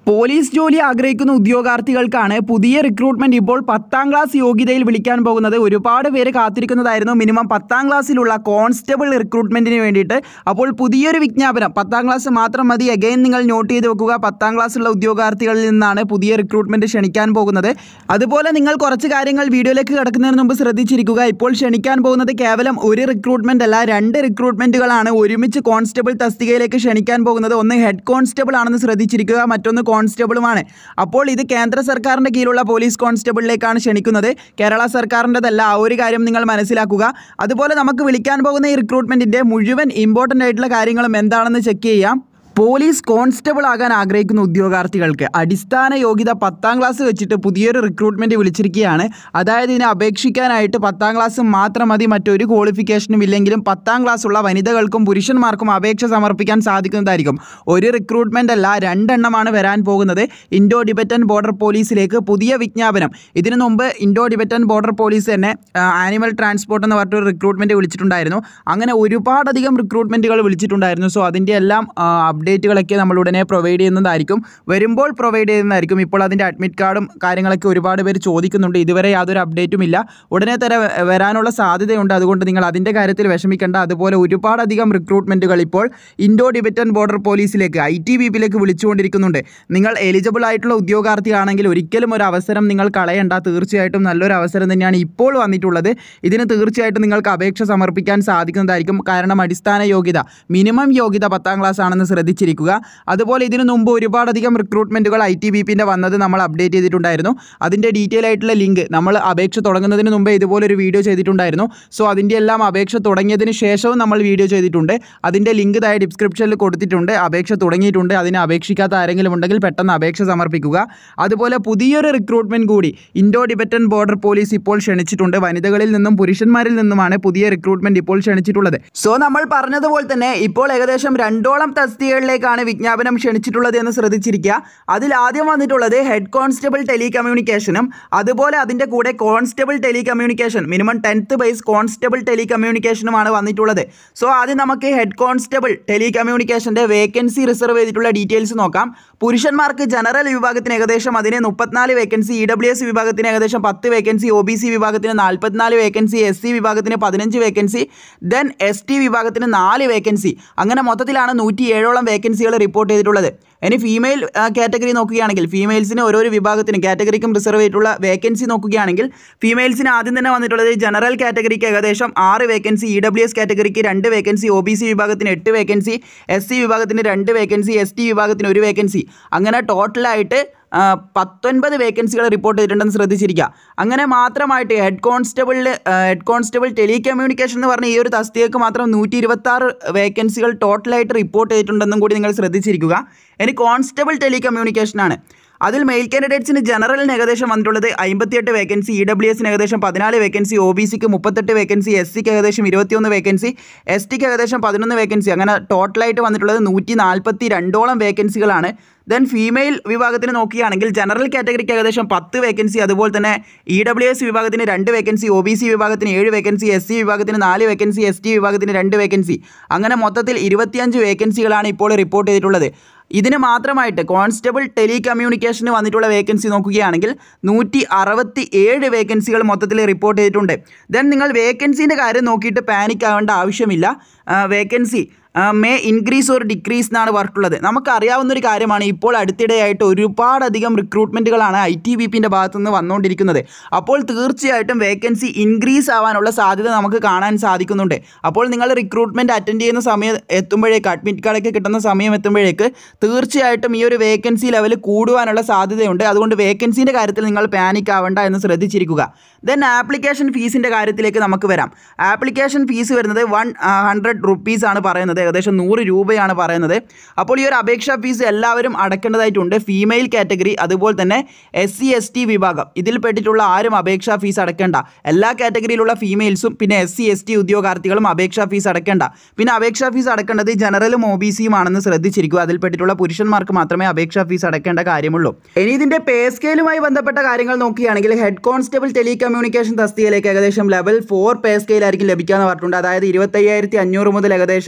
police ജോലി ആഗ്രഹിക്കുന്ന ഉദ്യോഗാർത്ഥികൾക്കാണ് പുതിയ റിക്രൂട്ട്മെന്റ് ഇപ്പോൾ പത്താം ക്ലാസ് യോഗ്യതയിൽ വിളിക്കാൻ പോകുന്നത് ഒരുപാട് പേര് കാത്തിരിക്കുന്നതായിരുന്നു മിനിമം പത്താം ക്ലാസ്സിലുള്ള കോൺസ്റ്റബിൾ റിക്രൂട്ട്മെന്റിന് വേണ്ടിയിട്ട് അപ്പോൾ പുതിയൊരു വിജ്ഞാപനം പത്താം ക്ലാസ് മാത്രം മതി അഗൈൻ നിങ്ങൾ നോട്ട് ചെയ്ത് വെക്കുക പത്താം ക്ലാസ്സുള്ള ഉദ്യോഗാർത്ഥികളിൽ നിന്നാണ് പുതിയ റിക്രൂട്ട്മെന്റ് ക്ഷണിക്കാൻ പോകുന്നത് അതുപോലെ നിങ്ങൾ കുറച്ച് കാര്യങ്ങൾ വീഡിയോയിലേക്ക് കിടക്കുന്നതിന് മുമ്പ് ശ്രദ്ധിച്ചിരിക്കുക ഇപ്പോൾ ക്ഷണിക്കാൻ പോകുന്നത് കേവലം ഒരു റിക്രൂട്ട്മെന്റ് അല്ല രണ്ട് റിക്രൂട്ട്മെന്റുകളാണ് ഒരുമിച്ച് കോൺസ്റ്റബിൾ തസ്തികയിലേക്ക് ക്ഷണിക്കാൻ പോകുന്നത് ഒന്ന് ഹെഡ് കോൺസ്റ്റബിൾ ആണെന്ന് ശ്രദ്ധിച്ചിരിക്കുക മറ്റൊന്ന് കോൺസ്റ്റബിളുമാണ് അപ്പോൾ ഇത് കേന്ദ്ര സർക്കാരിൻ്റെ കീഴിലുള്ള പോലീസ് കോൺസ്റ്റബിളിലേക്കാണ് ക്ഷണിക്കുന്നത് കേരള സർക്കാരിൻ്റെതല്ല ആ ഒരു കാര്യം നിങ്ങൾ മനസ്സിലാക്കുക അതുപോലെ നമുക്ക് വിളിക്കാൻ പോകുന്ന ഈ റിക്രൂട്ട്മെൻറ്റിൻ്റെ മുഴുവൻ ഇമ്പോർട്ടൻ്റ് ആയിട്ടുള്ള കാര്യങ്ങളും എന്താണെന്ന് ചെക്ക് ചെയ്യാം പോലീസ് കോൺസ്റ്റബിൾ ആകാൻ ആഗ്രഹിക്കുന്ന ഉദ്യോഗാർത്ഥികൾക്ക് അടിസ്ഥാന യോഗ്യത പത്താം ക്ലാസ് വെച്ചിട്ട് പുതിയൊരു റിക്രൂട്ട്മെൻറ്റ് വിളിച്ചിരിക്കുകയാണ് അതായത് ഇതിനെ അപേക്ഷിക്കാനായിട്ട് പത്താം ക്ലാസ് മാത്രം മതി മറ്റൊരു ക്വാളിഫിക്കേഷനും ഇല്ലെങ്കിലും പത്താം ക്ലാസ് ഉള്ള വനിതകൾക്കും പുരുഷന്മാർക്കും അപേക്ഷ സമർപ്പിക്കാൻ സാധിക്കുന്നതായിരിക്കും ഒരു റിക്രൂട്ട്മെൻ്റ് അല്ല രണ്ടെണ്ണമാണ് വരാൻ പോകുന്നത് ഇൻഡോ ടിബറ്റൻ ബോർഡർ പോലീസിലേക്ക് പുതിയ വിജ്ഞാപനം ഇതിനു മുമ്പ് ഇൻഡോ ടിബറ്റൻ ബോർഡർ പോലീസ് തന്നെ ആനിമൽ ട്രാൻസ്പോർട്ട് എന്ന് പറഞ്ഞിട്ടൊരു റിക്രൂട്ട്മെൻറ്റ് വിളിച്ചിട്ടുണ്ടായിരുന്നു അങ്ങനെ ഒരുപാടധികം റിക്രൂട്ട്മെൻറ്റുകൾ വിളിച്ചിട്ടുണ്ടായിരുന്നു സോ അതിൻ്റെ എല്ലാം അപ്ഡേറ്റുകളൊക്കെ നമ്മൾ ഉടനെ പ്രൊവൈഡ് ചെയ്യുന്നതായിരിക്കും വരുമ്പോൾ പ്രൊവൈഡ് ചെയ്യുന്നതായിരിക്കും ഇപ്പോൾ അതിൻ്റെ അഡ്മിറ്റ് കാർഡും കാര്യങ്ങളൊക്കെ ഒരുപാട് പേര് ചോദിക്കുന്നുണ്ട് ഇതുവരെ യാതൊരു അപ്ഡേറ്റും ഇല്ല ഉടനെ തന്നെ വ- വരാനുള്ള സാധ്യതയുണ്ട് അതുകൊണ്ട് നിങ്ങൾ അതിൻ്റെ കാര്യത്തിൽ വിഷമിക്കേണ്ട അതുപോലെ ഒരുപാടധികം റിക്രൂട്ട്മെൻറ്റുകൾ ഇപ്പോൾ ഇൻഡോ ടിബറ്റൻ ബോർഡർ പോലീസിലേക്ക് ഐ ടി ബി പിയിലേക്ക് വിളിച്ചുകൊണ്ടിരിക്കുന്നുണ്ട് നിങ്ങൾ എലിജിബിൾ ആയിട്ടുള്ള ഉദ്യോഗാർത്ഥിയാണെങ്കിൽ ഒരിക്കലും ഒരു അവസരം നിങ്ങൾ കളയണ്ട തീർച്ചയായിട്ടും നല്ലൊരു അവസരം തന്നെയാണ് ഇപ്പോൾ വന്നിട്ടുള്ളത് ഇതിന് തീർച്ചയായിട്ടും നിങ്ങൾക്ക് അപേക്ഷ സമർപ്പിക്കാൻ സാധിക്കുന്നതായിരിക്കും കാരണം അടിസ്ഥാന യോഗ്യത മിനിമം യോഗ്യത പത്താം ക്ലാസ് ആണെന്ന് ശ്രദ്ധിച്ചിരിക്കുക അതുപോലെ ഇതിനു മുമ്പ് ഒരുപാടധികം റിക്രൂട്ട്മെൻറ്റുകൾ ഐ ടി ബി പിൻ്റെ വന്നത് നമ്മൾ അപ്ഡേറ്റ് ചെയ്തിട്ടുണ്ടായിരുന്നു അതിൻ്റെ ഡീറ്റെയിൽ ആയിട്ടുള്ള ലിങ്ക് നമ്മൾ അപേക്ഷ തുടങ്ങുന്നതിന് മുമ്പേ ഇതുപോലൊരു വീഡിയോ ചെയ്തിട്ടുണ്ടായിരുന്നു സോ അതിൻ്റെ എല്ലാം അപേക്ഷ തുടങ്ങിയതിന് ശേഷവും നമ്മൾ വീഡിയോ ചെയ്തിട്ടുണ്ട് അതിൻ്റെ ലിങ്ക് താഴെ ഡിസ്ക്രിപ്ഷനിൽ കൊടുത്തിട്ടുണ്ട് അപേക്ഷ തുടങ്ങിയിട്ടുണ്ട് അതിന് അപേക്ഷിക്കാത്ത ആരെങ്കിലും ഉണ്ടെങ്കിൽ പെട്ടെന്ന് അപേക്ഷ സമർപ്പിക്കുക അതുപോലെ പുതിയൊരു റിക്രൂട്ട്മെൻറ്റ് കൂടി ഇൻഡോ ടിബറ്റൻ ബോർഡർ പോലീസ് ഇപ്പോൾ ക്ഷണിച്ചിട്ടുണ്ട് വനിതകളിൽ നിന്നും പുരുഷന്മാരിൽ നിന്നുമാണ് പുതിയ റിക്രൂട്ട്മെൻറ്റ് ഇപ്പോൾ ക്ഷണിച്ചിട്ടുള്ളത് സോ നമ്മൾ പറഞ്ഞതുപോലെ തന്നെ ഇപ്പോൾ ഏകദേശം രണ്ടോളം തസ്തികകളിലേക്കാണ് വിജ്ഞാപനം ക്ഷണിച്ചിട്ടുള്ളത് എന്ന് ശ്രദ്ധിച്ചിരിക്കുക അതിൽ ആദ്യം വന്നിട്ടുള്ളത് ഹെഡ് കോൺസ്റ്റബിൾ ടെലി കമ്മ്യൂണിക്കേഷനും അതുപോലെ അതിൻ്റെ കൂടെ constable telecommunication minimum tenth base constable ടെലി കമ്മ്യൂണിക്കേഷനുമാണ് വന്നിട്ടുള്ളത് സോ ആദ്യം നമുക്ക് ഹെഡ് കോൺസ്റ്റബിൾ ടെലി കമ്മ്യൂണിക്കേഷൻ്റെ വേക്കൻസി റിസർവ് ചെയ്തിട്ടുള്ള ഡീറ്റെയിൽസ് നോക്കാം പുരുഷന്മാർക്ക് ജനറൽ വിഭാഗത്തിന് ഏകദേശം അതിന് മുപ്പത്തിനാല് വേക്കൻസി ഇ ഡബ്ല്യു എസ് വിഭാഗത്തിന് ഏകദേശം പത്ത് വേക്കൻസി ഒ ബി സി വിഭാഗത്തിന് നാൽപ്പത്തിനാല് വേക്കൻസി എസ് സി വിഭാഗത്തിന് പതിനഞ്ച് വേക്കൻസി ദെൻ എസ് ടി വിഭാഗത്തിന് നാല് വേക്കൻസി അങ്ങനെ മൊത്തത്തിലാണ് നൂറ്റി ഏഴോളം വേക്കൻസികൾ റിപ്പോർട്ട് ചെയ്തിട്ടുള്ളത് ഇനി ഫീമെയിൽ കാറ്റഗറി നോക്കുകയാണെങ്കിൽ ഫീമെയിൽസിന് ഓരോരോ വിഭാഗത്തിന് കാറ്റഗറിക്കും റിസർവ് ചെയ്തിട്ടുള്ള വേക്കൻസി നോക്കുകയാണെങ്കിൽ ഫീമെയിൽസിന് ആദ്യം തന്നെ വന്നിട്ടുള്ളത് ജനറൽ കാറ്റഗറിക്ക് ഏകദേശം ആറ് വേക്കൻസി ഇ ഡബ്ല്യു എസ് കാറ്റഗറിക്ക് രണ്ട് വേക്കൻസി ഒ ബി സി വിഭാഗത്തിന് എട്ട് വേക്കൻസി എസ് സി വിഭാഗത്തിന് രണ്ട് വേക്കൻസി എസ് ടി വിഭാഗത്തിന് ഒരു വേക്കൻസി അങ്ങനെ ടോട്ടലായിട്ട് ആ, പത്തൊൻപത് വേക്കൻസികൾ റിപ്പോർട്ട് ചെയ്തിട്ടുണ്ടെന്ന് ശ്രദ്ധിച്ചിരിക്കുക അങ്ങനെ മാത്രമായിട്ട് ഹെഡ് കോൺസ്റ്റബിളിൽ ഹെഡ് കോൺസ്റ്റബിൾ ടെലി കമ്മ്യൂണിക്കേഷൻ എന്ന് പറഞ്ഞ ഈ ഒരു തസ്തികക്ക് മാത്രം നൂറ്റി ഇരുപത്താറ് വേക്കൻസികൾ ടോട്ടലായിട്ട് റിപ്പോർട്ട് ചെയ്തിട്ടുണ്ടെന്നും കൂടി നിങ്ങൾ ശ്രദ്ധിച്ചിരിക്കുക ഇനി കോൺസ്റ്റബിൾ ടെലി കമ്മ്യൂണിക്കേഷനാണ് അതിൽ മെയിൽ കാൻഡിഡേറ്റ്സിന് ജനറലിന് ഏകദേശം വന്നിട്ടുള്ളത് അമ്പത്തിയെട്ട് വേക്കൻസി ഇ ഡബ്ല്യു എസിന് ഏകദേശം പതിനാല് വേക്കൻസി ഒ ബി സിക്ക് മുപ്പത്തെട്ട് വേക്കൻസി എസ് സിക്ക് ഏകദേശം ഇരുപത്തിയൊന്ന് വേക്കൻസി എസ് ടിക്ക് ഏകദേശം പതിനൊന്ന് വേക്കൻസി അങ്ങനെ ടോട്ടലായിട്ട് വന്നിട്ടുള്ളത് നൂറ്റി നാൽപ്പത്തി രണ്ടോളം വേക്കൻസികളാണ് ദെൻ ഫീമെയിൽ വിഭാഗത്തിന് നോക്കുകയാണെങ്കിൽ ജനറൽ കാറ്റഗറിക്ക് ഏകദേശം പത്ത് വേക്കൻസി അതുപോലെ തന്നെ ഇ ഡബ്ല്യു എസ് വിഭാഗത്തിന് രണ്ട് വേക്കൻസി ഒ ബി സി വിഭാഗത്തിന് ഏഴ് വേക്കൻസി എസ് സി വിഭാഗത്തിന് നാല് വേക്കൻസി എസ് ടി വിഭാഗത്തിന് രണ്ട് വേക്കൻസി അങ്ങനെ മൊത്തത്തിൽ ഇരുപത്തിയഞ്ച് വേക്കൻസികളാണ് ഇപ്പോൾ റിപ്പോർട്ട് ചെയ്തിട്ടുള്ളത് ഇതിന് മാത്രമായിട്ട് കോൺസ്റ്റബിൾ ടെലി കമ്മ്യൂണിക്കേഷന് വന്നിട്ടുള്ള വേക്കൻസി നോക്കുകയാണെങ്കിൽ നൂറ്റി അറുപത്തി ഏഴ് വേക്കൻസികൾ മൊത്തത്തിൽ റിപ്പോർട്ട് ചെയ്തിട്ടുണ്ട് ദെൻ നിങ്ങൾ വേക്കൻസീൻ്റെ കാര്യം നോക്കിയിട്ട് പാനിക് ആവേണ്ട ആവശ്യമില്ല vacancy may increase or decrease എന്നാണ് പറഞ്ഞിട്ടുള്ളത് നമുക്കറിയാവുന്ന ഒരു കാര്യമാണ് ഇപ്പോൾ അടുത്തിടെയായിട്ട് ഒരുപാടധികം റിക്രൂട്ട്മെൻറ്റുകളാണ് ഐ ടി ബി പിൻ്റെ ഭാഗത്തു നിന്ന് വന്നുകൊണ്ടിരിക്കുന്നത് അപ്പോൾ തീർച്ചയായിട്ടും വേക്കൻസി ഇൻക്രീസ് ആവാനുള്ള സാധ്യത നമുക്ക് കാണാൻ സാധിക്കുന്നുണ്ട് അപ്പോൾ നിങ്ങൾ റിക്രൂട്ട്മെൻറ്റ് അറ്റൻഡ് ചെയ്യുന്ന സമയം എത്തുമ്പോഴേക്ക് അഡ്മിറ്റ് കാർഡൊക്കെ കിട്ടുന്ന സമയം എത്തുമ്പോഴേക്ക് തീർച്ചയായിട്ടും ഈ ഒരു വേക്കൻസി ലെവൽ കൂടുവാനുള്ള സാധ്യതയുണ്ട് അതുകൊണ്ട് വേക്കൻസീൻ്റെ കാര്യത്തിൽ നിങ്ങൾ പാനിക് ആവേണ്ട എന്ന് ശ്രദ്ധിച്ചിരിക്കുക ദെൻ ആപ്ലിക്കേഷൻ ഫീസിൻ്റെ കാര്യത്തിലേക്ക് നമുക്ക് വരാം ആപ്ലിക്കേഷൻ ഫീസ് വരുന്നത് വൺ ഹൺഡ്രഡ് റുപ്പീസ് ആണ് പറയുന്നത് ഏകദേശം നൂറ് രൂപയാണ് പറയുന്നത് അപ്പോൾ ഈ ഒരു അപേക്ഷാ ഫീസ് എല്ലാവരും അടക്കേണ്ടതായിട്ടുണ്ട് ഫീമെയിൽ കാറ്റഗറി അതുപോലെ തന്നെ എസ് സി എസ് ടി വിഭാഗം ഇതിൽ പെട്ടിട്ടുള്ള ആരും അപേക്ഷാ ഫീസ് അടക്കേണ്ട എല്ലാ കാറ്റഗറിയിലുള്ള ഫീമെയിൽസും പിന്നെ എസ് സി എസ് ടി ഉദ്യോഗാർത്ഥികളും അപേക്ഷാ ഫീസ് അടക്കേണ്ട പിന്നെ അപേക്ഷാ ഫീസ് അടക്കേണ്ടത് ജനറലും ഒ ബി സിയും ആണെന്ന് ശ്രദ്ധിച്ചിരിക്കുക അതിൽ പെട്ടിട്ടുള്ള പുരുഷന്മാർക്ക് മാത്രമേ അപേക്ഷാ ഫീസ് അടക്കേണ്ട കാര്യമുള്ളൂ ഇനി ഇതിൻ്റെ പേ സ്കെയിലുമായി ബന്ധപ്പെട്ട കാര്യങ്ങൾ നോക്കുകയാണെങ്കിൽ ഹെഡ് കോൺസ്റ്റബിൾ ടെലി കമ്മ്യൂണിക്കേഷൻ തസ്തികയിലേക്ക് ഏകദേശം ലെവൽ ഫോർ പേ സ്കെയിലായിരിക്കും ലഭിക്കുക എന്ന് പറഞ്ഞിട്ടുണ്ട് അതായത് ഇരുപത്തയ്യായിരത്തി അഞ്ഞൂറ് മുതൽ ഏകദേശം എൺപത്തി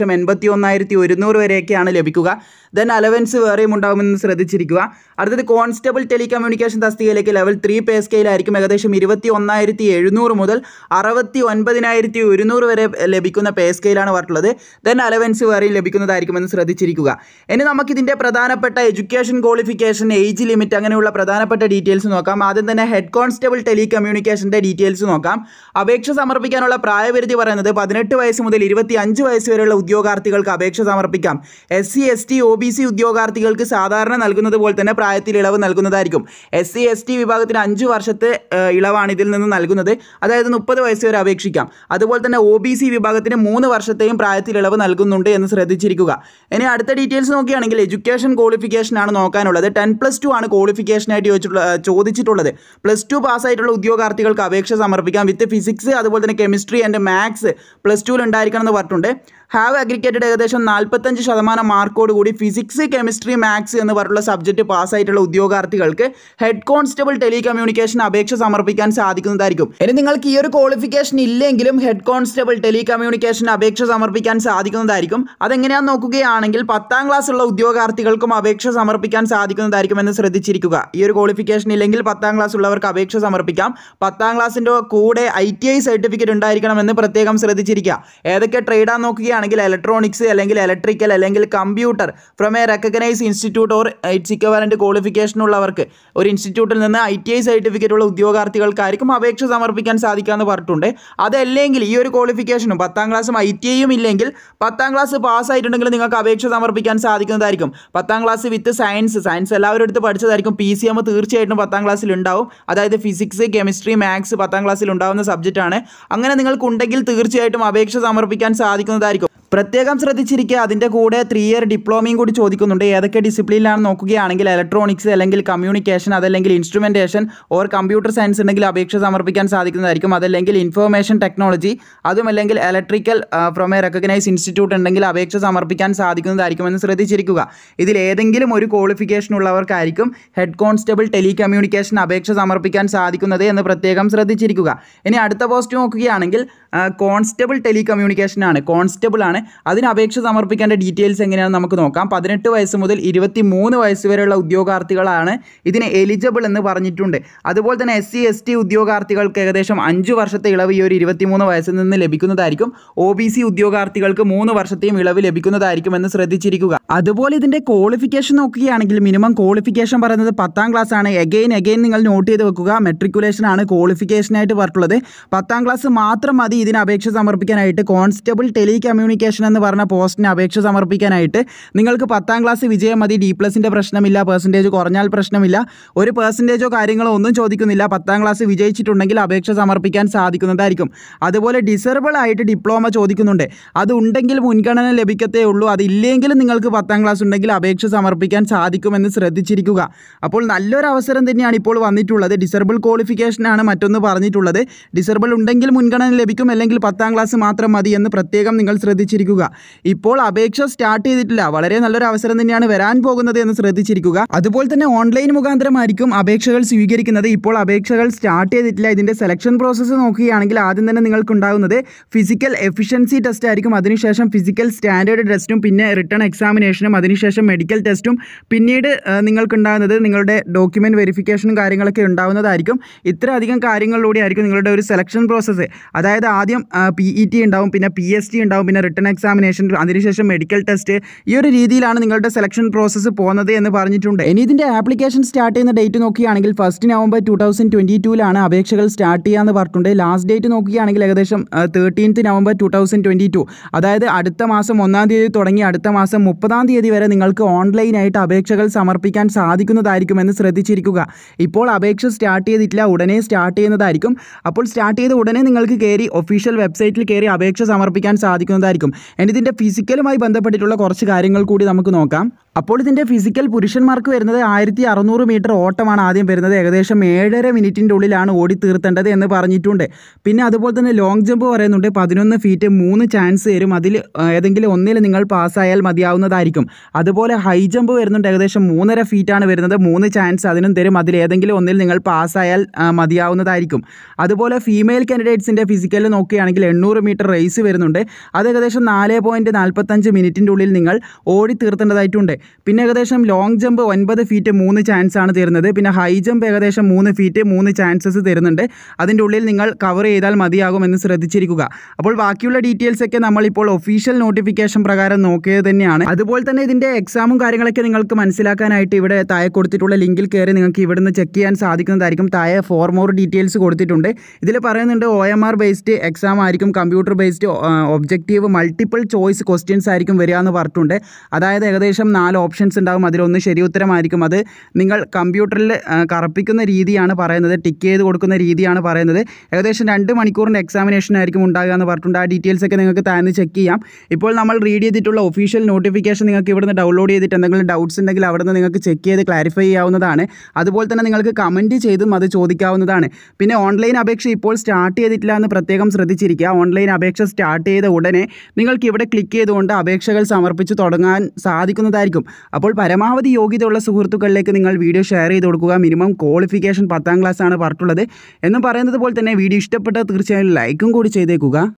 ഇരുപത്തി ഒന്നായിരത്തി ഒരുന്നൂറ് വരെയൊക്കെയാണ് ലഭിക്കുക ദെൻ അലവൻസ് വേറെയും ഉണ്ടാകുമെന്ന് ശ്രദ്ധിച്ചിരിക്കുക അടുത്തത് കോൺസ്റ്റബിൾ ടെലികമ്മ്യൂണിക്കേഷൻ തസ്തികയിലേക്ക് ലെവൽ ത്രീ പേ സ്കെയിലായിരിക്കും ഏകദേശം ഇരുപത്തി ഒന്നായിരത്തി എഴുന്നൂറ് മുതൽ അറുപത്തി ഒൻപതിനായിരത്തി ഒരുന്നൂറ് വരെ ലഭിക്കുന്ന പേ സ്കെയിലാണ് പറഞ്ഞിട്ടുള്ളത് ദെൻ അലവൻസ് വേറെയും ലഭിക്കുന്നതായിരിക്കുമെന്ന് ശ്രദ്ധിച്ചിരിക്കുക ഇനി നമുക്കിതിൻ്റെ പ്രധാനപ്പെട്ട എഡ്യൂക്കേഷൻ ക്വാളിഫിക്കേഷൻ ഏജ് ലിമിറ്റ് അങ്ങനെയുള്ള പ്രധാനപ്പെട്ട ഡീറ്റെയിൽസ് നോക്കാം ആദ്യം തന്നെ ഹെഡ് കോൺസ്റ്റബിൾ ടെലികമ്മ്യൂണിക്കേഷൻ്റെ ഡീറ്റെയിൽസ് നോക്കാം അപേക്ഷ സമർപ്പിക്കാനുള്ള പ്രായപരിധി പറയുന്നത് പതിനെട്ട് വയസ്സ് മുതൽ ഇരുപത്തി അഞ്ച് വയസ്സ് വരെയുള്ള ഉദ്യോഗാർത്ഥികൾക്ക് അപേക്ഷ സമർപ്പിക്കാം S C S T O B C ഉദ്യോഗാർത്ഥികൾക്ക് സാധാരണ നൽകുന്നത് പോലെ തന്നെ പ്രായത്തിൽ ഇളവ് നൽകുന്നതായിരിക്കും എസ് സി എസ് ടി വിഭാഗത്തിന് അഞ്ച് വർഷത്തെ ഏഹ്, ഇളവാണ് ഇതിൽ നിന്ന് നൽകുന്നത് അതായത് മുപ്പത് വയസ്സ് വരെ അപേക്ഷിക്കാം അതുപോലെ തന്നെ ഒ ബി സി വിഭാഗത്തിന് മൂന്ന് വർഷത്തെയും പ്രായത്തിൽ ഇളവ് നൽകുന്നുണ്ട് എന്ന് ശ്രദ്ധിച്ചിരിക്കുക ഇനി അടുത്ത ഡീറ്റെയിൽസ് നോക്കുകയാണെങ്കിൽ എഡ്യൂക്കേഷൻ ക്വാളിഫിക്കേഷൻ ആണ് നോക്കാനുള്ളത് ടെൻ പ്ലസ് ടു ആണ് ക്വാളിഫിക്കേഷനായിട്ട് ചോദിച്ചിട്ടുള്ള ചോദിച്ചിട്ടുള്ളത് പ്ലസ് ടു പാസ്സായിട്ടുള്ള ഉദ്യോഗാർത്ഥികൾക്ക് അപേക്ഷ സമർപ്പിക്കാം വിത്ത് ഫിസിക്സ് അതുപോലെ തന്നെ കെമിസ്ട്രി ആൻഡ് മാത്സ് പ്ലസ് ടുവിൽ ഉണ്ടായിരിക്കണം എന്ന് പറഞ്ഞിട്ടുണ്ട് ഹാവ് അഗ്രിഗേറ്റഡ് ഏകദേശം നാൽപ്പത്തഞ്ച് ശതമാനം മാർക്കോട് കൂടി ഫിസിക്സ് കെമിസ്ട്രി മാത്സ് എന്ന് പറഞ്ഞിട്ടുള്ള സബ്ജക്റ്റ് പാസ്സായിട്ടുള്ള ഉദ്യോഗാർത്ഥികൾക്ക് ഹെഡ് കോൺസ്റ്റബിൾ ടെലികമ്മ്യൂണിക്കേഷൻ അപേക്ഷ സമർപ്പിക്കാൻ സാധിക്കുന്നതായിരിക്കും ഇനി നിങ്ങൾക്ക് ഈ ഒരു ക്വാളിഫിക്കേഷൻ ഇല്ലെങ്കിലും ഹെഡ് കോൺസ്റ്റബിൾ ടെലികമ്മ്യൂണിക്കേഷൻ അപേക്ഷ സമർപ്പിക്കാൻ സാധിക്കുന്നതായിരിക്കും അതെങ്ങനെയാണെന്ന് നോക്കുകയാണെങ്കിൽ പത്താം ക്ലാസ് ഉള്ള ഉദ്യോഗാർത്ഥികൾക്കും അപേക്ഷ സമർപ്പിക്കാൻ സാധിക്കുന്നതായിരിക്കും എന്ന് ശ്രദ്ധിച്ചിരിക്കുക ഈ ഒരു ക്വാളിഫിക്കേഷൻ ഇല്ലെങ്കിൽ പത്താം ക്ലാസ് ഉള്ളവർക്ക് അപേക്ഷ സമർപ്പിക്കാം പത്താം ക്ലാസ്സിൻ്റെ കൂടെ ഐ ടി ഐ സർട്ടിഫിക്കറ്റ് ഉണ്ടായിരിക്കണമെന്ന് പ്രത്യേകം ശ്രദ്ധിച്ചിരിക്കുക ഏതൊക്കെ ട്രേഡാന്ന് നോക്കുകയാണെങ്കിൽ ഇലക്ട്രോണിക്സ് അല്ലെങ്കിൽ ഇലക്ട്രിക്കൽ അല്ലെങ്കിൽ computer from a recognise institute or its equivalent qualification ഉള്ളവർക്ക് ഒരു ഇൻസ്റ്റിറ്റ്യൂട്ടിൽ നിന്ന് ഐ ടി ഐ സർട്ടിഫിക്കറ്റ് ഉള്ള ഉദ്യോഗാർത്ഥികൾക്കായിരിക്കും അപേക്ഷ സമർപ്പിക്കാൻ സാധിക്കാമെന്ന് പറഞ്ഞിട്ടുണ്ട് അതല്ലെങ്കിൽ ഈ ഒരു ക്വാളിഫിക്കേഷനും പത്താം ക്ലാസ്സും ഐ ടി ഐയും ഇല്ലെങ്കിൽ പത്താം ക്ലാസ് പാസ്സായിട്ടുണ്ടെങ്കിൽ നിങ്ങൾക്ക് അപേക്ഷ സമർപ്പിക്കാൻ സാധിക്കുന്നതായിരിക്കും പത്താം ക്ലാസ് വിത്ത് സയൻസ് സയൻസ് എല്ലാവരും എടുത്ത് പഠിച്ചതായിരിക്കും പി സി എം തീർച്ചയായിട്ടും പത്താം ക്ലാസ്സിൽ ഉണ്ടാവും അതായത് ഫിസിക്സ് കെമിസ്ട്രി മാത്സ് പത്താം ക്ലാസ്സിൽ ഉണ്ടാവുന്ന സബ്ജക്റ്റാണ് അങ്ങനെ നിങ്ങൾക്കുണ്ടെങ്കിൽ തീർച്ചയായിട്ടും അപേക്ഷ സമർപ്പിക്കാൻ സാധിക്കുന്നതായിരിക്കും പ്രത്യേകം ശ്രദ്ധിച്ചിരിക്കുക അതിൻ്റെ കൂടെ ത്രീ ഇയർ ഡിപ്ലോമയും കൂടി ചോദിക്കുന്നുണ്ട് ഏതൊക്കെ ഡിസിപ്ലിനിലാണ് നോക്കുകയാണെങ്കിൽ ഇലക്ട്രോണിക്സ് അല്ലെങ്കിൽ കമ്മ്യൂണിക്കേഷൻ അതല്ലെങ്കിൽ ഇൻസ്ട്രുമെൻറ്റേഷൻ ഓർ കമ്പ്യൂട്ടർ സയൻസ് ഉണ്ടെങ്കിൽ അപേക്ഷ സമർപ്പിക്കാൻ സാധിക്കുന്നതായിരിക്കും അതല്ലെങ്കിൽ ഇൻഫർമേഷൻ ടെക്നോളജി അതുമല്ലെങ്കിൽ electrical from a recognise institute ഉണ്ടെങ്കിൽ അപേക്ഷ സമർപ്പിക്കാൻ സാധിക്കുന്നതായിരിക്കുമെന്ന് ശ്രദ്ധിച്ചിരിക്കുക ഇതിൽ ഏതെങ്കിലും ഒരു ക്വാളിഫിക്കേഷൻ ഉള്ളവർക്കായിരിക്കും ഹെഡ് കോൺസ്റ്റബിൾ ടെലികമ്മ്യൂണിക്കേഷൻ അപേക്ഷ സമർപ്പിക്കാൻ സാധിക്കുന്നത് എന്ന് പ്രത്യേകം ശ്രദ്ധിച്ചിരിക്കുക ഇനി അടുത്ത പോസ്റ്റ് നോക്കുകയാണെങ്കിൽ കോൺസ്റ്റബിൾ ടെലികമ്മ്യൂണിക്കേഷൻ ആണ് കോൺസ്റ്റബിൾ ആണ് അതിന് അപേക്ഷ സമർപ്പിക്കേണ്ട ഡീറ്റെയിൽസ് എങ്ങനെയാണെന്ന് നമുക്ക് നോക്കാം പതിനെട്ട് വയസ്സ് മുതൽ ഇരുപത്തി മൂന്ന് വയസ്സ് വരെയുള്ള ഉദ്യോഗാർത്ഥികളാണ് ഇതിന് എലിജിബിൾ എന്ന് പറഞ്ഞിട്ടുണ്ട് അതുപോലെ തന്നെ എസ് സി എസ് ടി ഉദ്യോഗാർത്ഥികൾക്ക് ഏകദേശം അഞ്ച് വർഷത്തെ ഇളവ് ഈ ഒരു ഇരുപത്തിമൂന്ന് വയസ്സിൽ നിന്ന് ലഭിക്കുന്നതായിരിക്കും ഒ ബി സി ഉദ്യോഗാർത്ഥികൾക്ക് മൂന്ന് വർഷത്തെയും ഇളവ് ലഭിക്കുന്നതായിരിക്കും എന്ന് ശ്രദ്ധിച്ചിരിക്കുക അതുപോലെ ഇതിൻ്റെ ക്വാളിഫിക്കേഷൻ നോക്കുകയാണെങ്കിൽ മിനിമം ക്വാളിഫിക്കേഷൻ പറയുന്നത് പത്താം ക്ലാസ് ആണ് എഗെയിൻ എഗെയിൻ നിങ്ങൾ നോട്ട് ചെയ്ത് വെക്കുക മെട്രിക്കുലേഷൻ ആണ് ക്വാളിഫിക്കേഷനായിട്ട് പറഞ്ഞിട്ടുള്ളത് പത്താം ക്ലാസ് മാത്രം മതി ഇതിന് അപേക്ഷ സമർപ്പിക്കാനായിട്ട് കോൺസ്റ്റബിൾ ടെലി കമ്മ്യൂണിക്കേഷൻ എന്ന് പറഞ്ഞ പോസ്റ്റിന് അപേക്ഷ സമർപ്പിക്കാനായിട്ട് നിങ്ങൾക്ക് പത്താം ക്ലാസ് വിജയം മതി ഡി പ്ലസിൻ്റെ പ്രശ്നമില്ല പെർസെൻറ്റേജ് കുറഞ്ഞാൽ പ്രശ്നമില്ല ഒരു പെർസെൻറ്റേജോ കാര്യങ്ങളോ ഒന്നും ചോദിക്കുന്നില്ല പത്താം ക്ലാസ് വിജയിച്ചിട്ടുണ്ടെങ്കിൽ അപേക്ഷ സമർപ്പിക്കാൻ സാധിക്കുന്നതായിരിക്കും അതുപോലെ ഡിസേബിൾ ആയിട്ട് ഡിപ്ലോമ ചോദിക്കുന്നുണ്ട് അത് ഉണ്ടെങ്കിൽ മുൻഗണന ലഭിക്കത്തേ ഉള്ളൂ അതില്ലെങ്കിൽ നിങ്ങൾക്ക് പത്താം ക്ലാസ് ഉണ്ടെങ്കിൽ അപേക്ഷ സമർപ്പിക്കാൻ സാധിക്കുമെന്ന് ശ്രദ്ധിച്ചിരിക്കുക അപ്പോൾ നല്ലൊരു അവസരം തന്നെയാണ് ഇപ്പോൾ വന്നിട്ടുള്ളത് ഡിസേബിൾ ക്വാളിഫിക്കേഷനാണ് മറ്റൊന്ന് പറഞ്ഞിട്ടുള്ളത് ഡിസേബിൾ ഉണ്ടെങ്കിൽ മുൻഗണന ലഭിക്കും അല്ലെങ്കിൽ പത്താം ക്ലാസ് മാത്രം മതി എന്ന് പ്രത്യേകം നിങ്ങൾ ശ്രദ്ധിച്ചിരിക്കുക ഇപ്പോൾ അപേക്ഷ സ്റ്റാർട്ട് ചെയ്തിട്ടില്ല വളരെ നല്ലൊരു അവസരം തന്നെയാണ് വരാൻ പോകുന്നത് എന്ന് ശ്രദ്ധിച്ചിരിക്കുക അതുപോലെ തന്നെ ഓൺലൈൻ മുഖാന്തരമായിരിക്കും അപേക്ഷകൾ സ്വീകരിക്കുന്നത് ഇപ്പോൾ അപേക്ഷകൾ സ്റ്റാർട്ട് ചെയ്തിട്ടില്ല ഇതിൻ്റെ സെലക്ഷൻ പ്രോസസ്സ് നോക്കുകയാണെങ്കിൽ ആദ്യം തന്നെ നിങ്ങൾക്കുണ്ടാകുന്നത് ഫിസിക്കൽ എഫിഷ്യൻസി ടെസ്റ്റ് ആയിരിക്കും അതിനുശേഷം ഫിസിക്കൽ സ്റ്റാൻഡേർഡ് ടെസ്റ്റും പിന്നെ റിട്ടേൺ എക്സാമിനേഷനും അതിനുശേഷം മെഡിക്കൽ ടെസ്റ്റും പിന്നീട് ആ, നിങ്ങൾക്കുണ്ടാകുന്നത് നിങ്ങളുടെ ഡോക്യുമെൻറ്റ് വെരിഫിക്കേഷനും കാര്യങ്ങളൊക്കെ ഉണ്ടാവുന്നതായിരിക്കും ഇത്രയധികം കാര്യങ്ങളിലൂടെ ആയിരിക്കും നിങ്ങളുടെ ഒരു സെലക്ഷൻ പ്രോസസ്സ് അതായത് ആദ്യം പി ഇ ടി ഉണ്ടാവും പിന്നെ പി എസ് ടി ഉണ്ടാവും പിന്നെ റിട്ടേൺ എക്സാമിനേഷൻ അതിനുശേഷം മെഡിക്കൽ ടെസ്റ്റ് ഈ ഒരു രീതിയിലാണ് നിങ്ങളുടെ സെലക്ഷൻ പ്രോസസ്സ് പോകുന്നത് എന്ന് പറഞ്ഞിട്ടുണ്ട് ഇനി ഇതിൻ്റെ ആപ്ലിക്കേഷൻ സ്റ്റാർട്ട് ചെയ്യുന്ന ഡേറ്റ് നോക്കുകയാണെങ്കിൽ first November two thousand twenty ടൂലാണ് അപേക്ഷകൾ സ്റ്റാർട്ട് ചെയ്യാമെന്ന് പറഞ്ഞിട്ടുണ്ട് ലാസ്റ്റ് ഡേറ്റ് നോക്കുകയാണെങ്കിൽ ഏകദേശം thirteenth November two thousand twenty two അതായത് അടുത്ത മാസം ഒന്നാം തീയതി തുടങ്ങി അടുത്ത മാസം മുപ്പതാം തീയതി വരെ നിങ്ങൾക്ക് ഓൺലൈനായിട്ട് അപേക്ഷകൾ സമർപ്പിക്കാൻ സാധിക്കുന്നതായിരിക്കുമെന്ന് ശ്രദ്ധിച്ചിരിക്കുക ഇപ്പോൾ അപേക്ഷ സ്റ്റാർട്ട് ചെയ്തിട്ടില്ല ഉടനെ സ്റ്റാർട്ട് ചെയ്യുന്നതായിരിക്കും അപ്പോൾ സ്റ്റാർട്ട് ചെയ്ത ഉടനെ നിങ്ങൾക്ക് കയറി ഒഫീഷ്യൽ വെബ്സൈറ്റിൽ കയറി അപേക്ഷ സമർപ്പിക്കാൻ സാധിക്കുന്നതായിരിക്കും ഇനി ഇതിൻ്റെ ഫിസിക്കലുമായി ബന്ധപ്പെട്ടിട്ടുള്ള കുറച്ച് കാര്യങ്ങൾ കൂടി നമുക്ക് നോക്കാം അപ്പോൾ ഇതിൻ്റെ ഫിസിക്കൽ പുരുഷന്മാർക്ക് വരുന്നത് ആയിരത്തി അറുന്നൂറ് മീറ്റർ ഓട്ടമാണ് ആദ്യം വരുന്നത് ഏകദേശം ഏഴര മിനിറ്റിൻ്റെ ഉള്ളിലാണ് ഓടി തീർത്തേണ്ടത് എന്ന് പറഞ്ഞിട്ടുണ്ട് പിന്നെ അതുപോലെ തന്നെ ലോങ് ജമ്പ് പറയുന്നുണ്ട് പതിനൊന്ന് ഫീറ്റ് മൂന്ന് ചാൻസ് തരും അതിൽ ആ, ഏതെങ്കിലും ഒന്നിൽ നിങ്ങൾ പാസ്സായാൽ മതിയാവുന്നതായിരിക്കും അതുപോലെ ഹൈ ജമ്പ് വരുന്നുണ്ട് ഏകദേശം മൂന്നര ഫീറ്റാണ് വരുന്നത് മൂന്ന് ചാൻസ് അതിനും തരും അതിൽ ഏതെങ്കിലും ഒന്നിൽ നിങ്ങൾ പാസ്സായാൽ ആ, മതിയാവുന്നതായിരിക്കും അതുപോലെ ഫീമെയിൽ കാൻഡിഡേറ്റ്സിൻ്റെ ഫിസിക്കൽ നോക്കുകയാണെങ്കിൽ എണ്ണൂറ് മീറ്റർ റേസ് വരുന്നുണ്ട് അത് ഏകദേശം നാല് പോയിൻറ്റ് നാൽപ്പത്തഞ്ച് മിനിറ്റിൻ്റെ ഉള്ളിൽ നിങ്ങൾ ഓടി തീർത്തേണ്ടതായിട്ടുണ്ട് പിന്നെ ഏകദേശം ലോങ് ജമ്പ് ഒൻപത് ഫീറ്റ് മൂന്ന് ചാൻസ് ആണ് തരുന്നത് പിന്നെ ഹൈ ജമ്പ് ഏകദേശം മൂന്ന് ഫീറ്റ് മൂന്ന് ചാൻസസ് തരുന്നുണ്ട് അതിൻ്റെ ഉള്ളിൽ നിങ്ങൾ കവർ ചെയ്താൽ മതിയാകുമെന്ന് ശ്രദ്ധിച്ചിരിക്കുക അപ്പോൾ ബാക്കിയുള്ള ഡീറ്റെയിൽസ് ഒക്കെ നമ്മളിപ്പോൾ ഒഫീഷ്യൽ നോട്ടിഫിക്കേഷൻ പ്രകാരം നോക്കിയത് തന്നെയാണ് അതുപോലെ തന്നെ ഇതിൻ്റെ എക്സാമും കാര്യങ്ങളൊക്കെ നിങ്ങൾക്ക് മനസ്സിലാക്കാനായിട്ട് ഇവിടെ താഴെ കൊടുത്തിട്ടുള്ള ലിങ്കിൽ കയറി നിങ്ങൾക്ക് ഇവിടുന്ന് ചെക്ക് ചെയ്യാൻ സാധിക്കുന്നതായിരിക്കും താഴെ ഫോർ മോർ ഡീറ്റെയിൽസ് കൊടുത്തിട്ടുണ്ട് ഇതിൽ പറയുന്നുണ്ട് O M R based exam ആയിരിക്കും computer based objective multiple choice questions ആയിരിക്കും വരിക എന്ന് പറഞ്ഞിട്ടുണ്ട് അതായത് ഏകദേശം നാല് ഓപ്ഷൻസ് ഉണ്ടാകും അതിലൊന്ന് ശരി ഉത്തരമായിരിക്കും അത് നിങ്ങൾ കമ്പ്യൂട്ടറിൽ കറപ്പിക്കുന്ന രീതിയാണ് പറയുന്നത് ടിക്ക് ചെയ്ത് കൊടുക്കുന്ന രീതിയാണ് പറയുന്നത് ഏകദേശം രണ്ട് മണിക്കൂറിൻ്റെ എക്സാമിനേഷൻ ആയിരിക്കും ഉണ്ടാകുക എന്ന് പറഞ്ഞിട്ടുണ്ട് ആ ഡീറ്റെയിൽസ് ഒക്കെ നിങ്ങൾക്ക് താഴ്ന്ന് ചെക്ക് ചെയ്യാം ഇപ്പോൾ നമ്മൾ റീഡ് ചെയ്തിട്ടുള്ള ഒഫീഷ്യൽ നോട്ടിഫിക്കേഷൻ നിങ്ങൾക്ക് ഇവിടുന്ന് ഡൗൺലോഡ് ചെയ്തിട്ട് എന്തെങ്കിലും ഡൗട്ട്സ് ഉണ്ടെങ്കിൽ അവിടുന്ന് നിങ്ങൾക്ക് ചെക്ക് ചെയ്ത് ക്ലാരിഫൈ ചെയ്യാവുന്നതാണ് അതുപോലെ തന്നെ നിങ്ങൾക്ക് കമൻറ്റ് ചെയ്തും അത് ചോദിക്കാവുന്നതാണ് പിന്നെ ഓൺലൈൻ അപേക്ഷ ഇപ്പോൾ സ്റ്റാർട്ട് ചെയ്തിട്ടില്ല എന്ന് പ്രത്യേകം ശ്രദ്ധിച്ചിരിക്കുക ഓൺലൈൻ അപേക്ഷ സ്റ്റാർട്ട് ചെയ്ത ഉടനെ നിങ്ങൾക്ക് ഇവിടെ ക്ലിക്ക് ചെയ്തുകൊണ്ട് അപേക്ഷകൾ സമർപ്പിച്ച് തുടങ്ങാൻ സാധിക്കുന്നതായിരിക്കും അപ്പോൾ പരമാവധി യോഗ്യതയുള്ള സുഹൃത്തുക്കളിലേക്ക് നിങ്ങൾ വീഡിയോ ഷെയർ ചെയ്ത് കൊടുക്കുക മിനിമം ക്വാളിഫിക്കേഷൻ പത്താം ക്ലാസ് ആണ് പറഞ്ഞിട്ടുള്ളത് എന്നും പറയുന്നത് പോലെ തന്നെ വീഡിയോ ഇഷ്ടപ്പെട്ടാൽ തീർച്ചയായും ലൈക്കും കൂടി ചെയ്തേക്കുക